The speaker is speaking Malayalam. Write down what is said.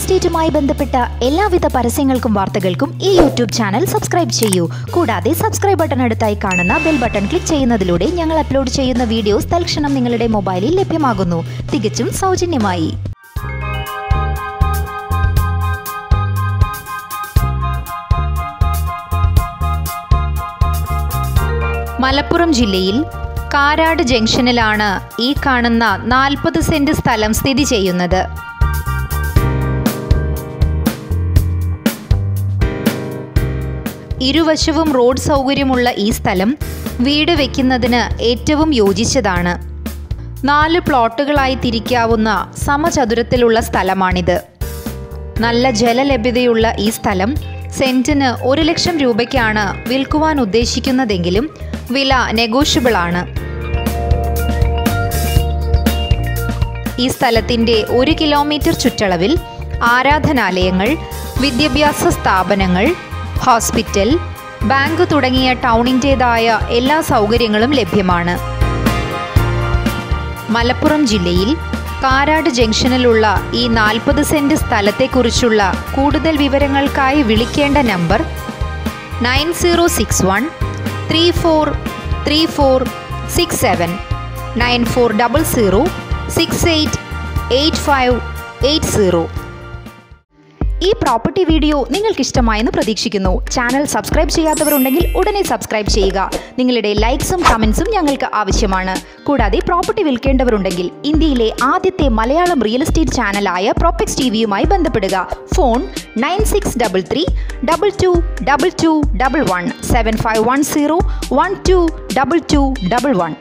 എസ്റ്റേറ്റുമായി ബന്ധപ്പെട്ട എല്ലാവിധ പരസ്യങ്ങൾക്കും വാർത്തകൾക്കും ഈ യൂട്യൂബ് ചാനൽ സബ്സ്ക്രൈബ് ചെയ്യൂ കൂടാതെ സബ്സ്ക്രൈബ് ബട്ടൺ അടുത്തായി കാണുന്ന ബെൽ ബട്ടൺ ക്ലിക്ക് ചെയ്യുന്നതിലൂടെ ഞങ്ങൾ അപ്ലോഡ് ചെയ്യുന്ന വീഡിയോസ് തൽക്ഷണം നിങ്ങളുടെ മൊബൈലിൽ ലഭ്യമാകുന്നു തികച്ചും സൗജന്യമായി മലപ്പുറം ജില്ലയിൽ കാരാട് ജംഗ്ഷനിലാണ് ഈ കാണുന്ന നാൽപ്പത് സെന്റ് സ്ഥലം സ്ഥിതി ചെയ്യുന്നത് ഇരുവശവും റോഡ് സൗകര്യമുള്ള ഈ സ്ഥലം വീട് വെക്കുന്നതിന് ഏറ്റവും യോജിച്ചതാണ് നാല് പ്ലോട്ടുകളായി തിരിക്കാവുന്ന സമചതുരത്തിലുള്ള സ്ഥലമാണിത് നല്ല ജലലഭ്യതയുള്ള ഈ സ്ഥലം സെന്റിന് ഒരു ലക്ഷം രൂപയ്ക്കാണ് വിൽക്കുവാൻ ഉദ്ദേശിക്കുന്നതെങ്കിലും വില നെഗോഷ്യബിൾ ആണ് ഈ സ്ഥലത്തിന്റെ ഒരു കിലോമീറ്റർ ചുറ്റളവിൽ ആരാധനാലയങ്ങൾ വിദ്യാഭ്യാസ സ്ഥാപനങ്ങൾ ഹോസ്പിറ്റൽ ബാങ്ക് തുടങ്ങിയ ടൗണിൻ്റെതായ എല്ലാ സൗകര്യങ്ങളും ലഭ്യമാണ് മലപ്പുറം ജില്ലയിൽ കാരാട് ജംഗ്ഷനിലുള്ള ഈ നാൽപ്പത് സെന്റ് സ്ഥലത്തെക്കുറിച്ചുള്ള കൂടുതൽ വിവരങ്ങൾക്കായി വിളിക്കേണ്ട number nine zero six one three four three four six seven nine four double zero six eight eight five eight zero ഈ പ്രോപ്പർട്ടി വീഡിയോ നിങ്ങൾക്ക് ഇഷ്ടമായെന്ന് പ്രതീക്ഷിക്കുന്നു ചാനൽ സബ്സ്ക്രൈബ് ചെയ്യാത്തവരുണ്ടെങ്കിൽ ഉടനെ സബ്സ്ക്രൈബ് ചെയ്യുക നിങ്ങളുടെ ലൈക്സും കമൻസും ഞങ്ങൾക്ക് ആവശ്യമാണ് കൂടാതെ പ്രോപ്പർട്ടി വിൽക്കേണ്ടവരുണ്ടെങ്കിൽ ഇന്ത്യയിലെ ആദ്യത്തെ മലയാളം റിയൽ എസ്റ്റേറ്റ് ചാനലായ പ്രോപ്പക്സ് ടി വിയുമായി ബന്ധപ്പെടുക phone nine six double three double two double two double one seven five one zero one two double two double one